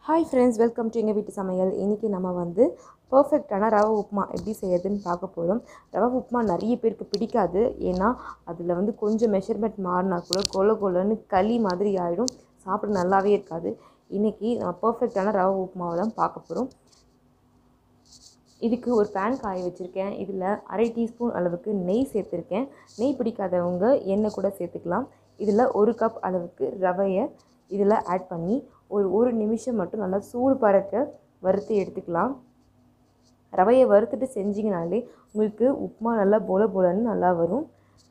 hi friends welcome to எங்கள் வீட்டு சமையல் இன்றைக்கி நம்ம வந்து பர்ஃபெக்டான ரவை உப்புமா எப்படி செய்யறதுன்னு பார்க்க போகிறோம் ரவை உப்புமா நிறைய பேருக்கு பிடிக்காது ஏன்னா அதில் வந்து கொஞ்சம் மெஷர்மெண்ட் மாறினா கூட கொல கொலன்னு களி மாதிரி ஆகிடும் சாப்பிட நல்லாவே இருக்காது இன்றைக்கி நம்ம பர்ஃபெக்டான ரவை உப்புமாவை தான் பார்க்க போகிறோம் இதுக்கு ஒரு பேன் காய வச்சுருக்கேன் இதில் அரை டீஸ்பூன் அளவுக்கு நெய் சேர்த்துருக்கேன் நெய் பிடிக்காதவங்க எண்ணெய் கூட சேர்த்துக்கலாம் இதில் ஒரு கப் அளவுக்கு ரவையை இதில் ஆட் பண்ணி ஒரு ஒரு நிமிஷம் மட்டும் நல்லா சூடு பறக்க வறுத்து எடுத்துக்கலாம் ரவையை வறுத்துட்டு செஞ்சிங்கனாலே உங்களுக்கு உப்புமா நல்லா போல போலன்னு நல்லா வரும்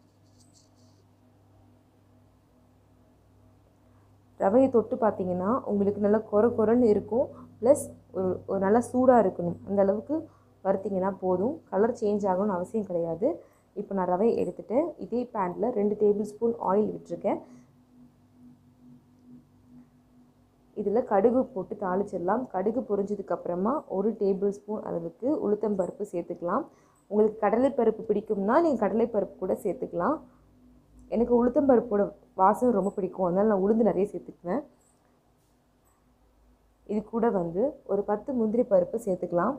ரவையை தொட்டு பார்த்தீங்கன்னா உங்களுக்கு நல்லா கொர கொரன்னு இருக்கும் ப்ளஸ் ஒரு ஒரு நல்லா சூடாக இருக்கணும் அந்த அளவுக்கு வறுத்திங்கன்னா போதும் கலர் சேஞ்ச் ஆகணும்னு அவசியம் கிடையாது இப்போ நான் ரவை எடுத்துகிட்டு இதே பேனில் ரெண்டு டேபிள் ஸ்பூன் ஆயில் விட்டுருக்கேன் இதில் கடுகு போட்டு தாளிச்சிடலாம் கடுகு பொரிஞ்சதுக்கப்புறமா ஒரு டேபிள் ஸ்பூன் அளவுக்கு உளுத்தம்பருப்பு சேர்த்துக்கலாம் உங்களுக்கு கடலைப்பருப்பு பிடிக்கும்னா நீங்கள் கடலைப்பருப்பு கூட சேர்த்துக்கலாம் எனக்கு உளுத்தம்பருப்போட வாசம் ரொம்ப பிடிக்கும் அதனால் நான் உளுந்து நிறைய சேர்த்துக்குவேன் இது கூட வந்து ஒரு பத்து முந்திரி பருப்பு சேர்த்துக்கலாம்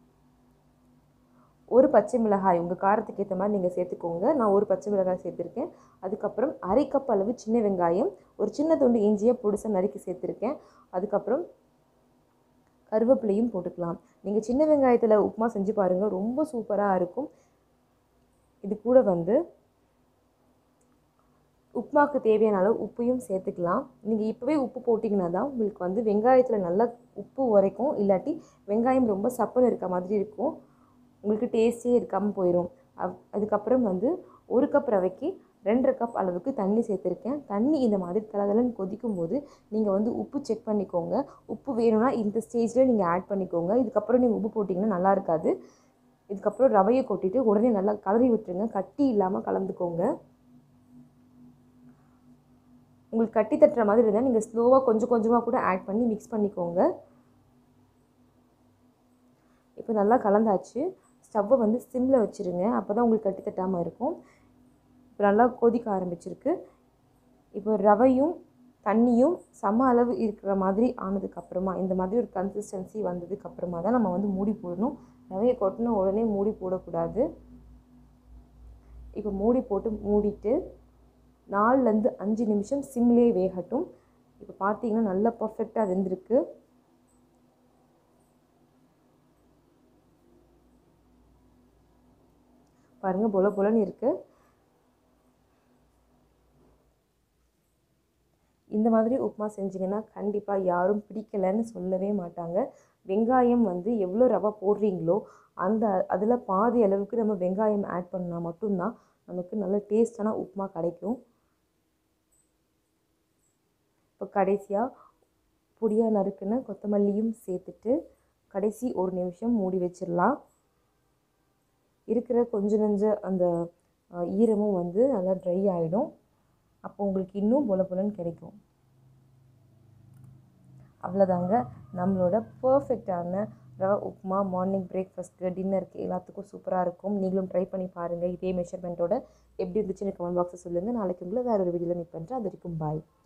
ஒரு பச்சை மிளகாய் உங்கள் காரத்துக்கு ஏற்ற மாதிரி நீங்கள் சேர்த்துக்கோங்க நான் ஒரு பச்சை மிளகாய் சேர்த்துருக்கேன் அதுக்கப்புறம் அரை கப் அளவு சின்ன வெங்காயம் ஒரு சின்ன துண்டு இஞ்சியை பொடிசாக நறுக்கி சேர்த்துருக்கேன் அதுக்கப்புறம் கருவேப்பிலையும் போட்டுக்கலாம் நீங்கள் சின்ன வெங்காயத்தில் உப்புமா செஞ்சு பாருங்கள் ரொம்ப சூப்பராக இருக்கும் இது கூட வந்து உப்புமாவுக்கு தேவையான அளவு உப்பையும் சேர்த்துக்கலாம் நீங்கள் இப்போவே உப்பு போட்டிங்கன்னா தான் உங்களுக்கு வந்து வெங்காயத்தில் நல்லா உப்பு உரைக்கும் இல்லாட்டி வெங்காயம் ரொம்ப சப்புன்னு இருக்க மாதிரி இருக்கும் உங்களுக்கு டேஸ்ட்டே இருக்காமல் போயிடும் அதுக்கப்புறம் வந்து ஒரு கப் ரவைக்கு ரெண்டரை கப் அளவுக்கு தண்ணி சேர்த்துருக்கேன் தண்ணி இந்த மாதிரி தலதலன்னு கொதிக்கும் போது நீங்கள் வந்து உப்பு செக் பண்ணிக்கோங்க உப்பு வேணும்னா இந்த ஸ்டேஜில் நீங்கள் ஆட் பண்ணிக்கோங்க இதுக்கப்புறம் நீங்கள் உப்பு போட்டிங்கன்னா நல்லா இருக்காது இதுக்கப்புறம் ரவையை கொட்டிட்டு உடனே நல்லா கலரி விட்டுருங்க கட்டி இல்லாமல் கலந்துக்கோங்க உங்களுக்கு கட்டி தட்டுற மாதிரி இருந்தால் நீங்கள் ஸ்லோவாக கொஞ்சம் கொஞ்சமாக கூட ஆட் பண்ணி மிக்ஸ் பண்ணிக்கோங்க இப்போ நல்லா கலந்தாச்சு ஸ்டவ்வை வந்து சிம்மில் வச்சுருங்க அப்போ தான் உங்களுக்கு கட்டி தட்டாமல் இருக்கும் இப்போ நல்லா கொதிக்க ஆரம்பிச்சிருக்கு இப்போ ரவையும் தண்ணியும் சம அளவு இருக்கிற மாதிரி ஆனதுக்கப்புறமா இந்த மாதிரி ஒரு கன்சிஸ்டன்சி வந்ததுக்கப்புறமா தான் நம்ம வந்து மூடி போடணும் ரவையை கொட்டின உடனே மூடி போடக்கூடாது இப்போ மூடி போட்டு மூடிட்டு நாலுலேருந்து அஞ்சு நிமிஷம் சிம்லேயே வேகட்டும் இப்போ பார்த்தீங்கன்னா நல்லா பர்ஃபெக்டாக வெந்திருக்கு பாருங்கள் பொல பொலன்னு இருக்குது இந்த மாதிரி உப்புமா செஞ்சிங்கன்னா கண்டிப்பாக யாரும் பிடிக்கலைன்னு சொல்லவே மாட்டாங்க வெங்காயம் வந்து எவ்வளோ ரவை போடுறீங்களோ அந்த அதில் பாதி அளவுக்கு நம்ம வெங்காயம் ஆட் பண்ணால் மட்டும்தான் நமக்கு நல்ல டேஸ்டான உப்புமா கிடைக்கும் இப்போ கடைசியாக பொடியாக நறுக்குன்னு கொத்தமல்லியும் சேர்த்துட்டு கடைசி ஒரு நிமிஷம் மூடி வச்சிடலாம் இருக்கிற கொஞ்ச நஞ்ச அந்த ஈரமும் வந்து நல்லா ட்ரை ஆகிடும் அப்போ உங்களுக்கு இன்னும் பொல பொலன்னு கிடைக்கும் அவ்வளோதாங்க நம்மளோட பர்ஃபெக்டான ரவை உப்புமா மார்னிங் பிரேக்ஃபாஸ்ட்டு டின்னருக்கு எல்லாத்துக்கும் சூப்பராக இருக்கும் நீங்களும் ட்ரை பண்ணி பாருங்கள் இதே மெஷர்மெண்ட்டோட எப்படி இருந்துச்சுன்னு கமெண்ட் பாக்ஸில் சொல்லுங்கள் நாளைக்கு உங்களை வேறு ஒரு வீடியோவில் மீட் பண்ணுறேன் அது வரைக்கும் பாய்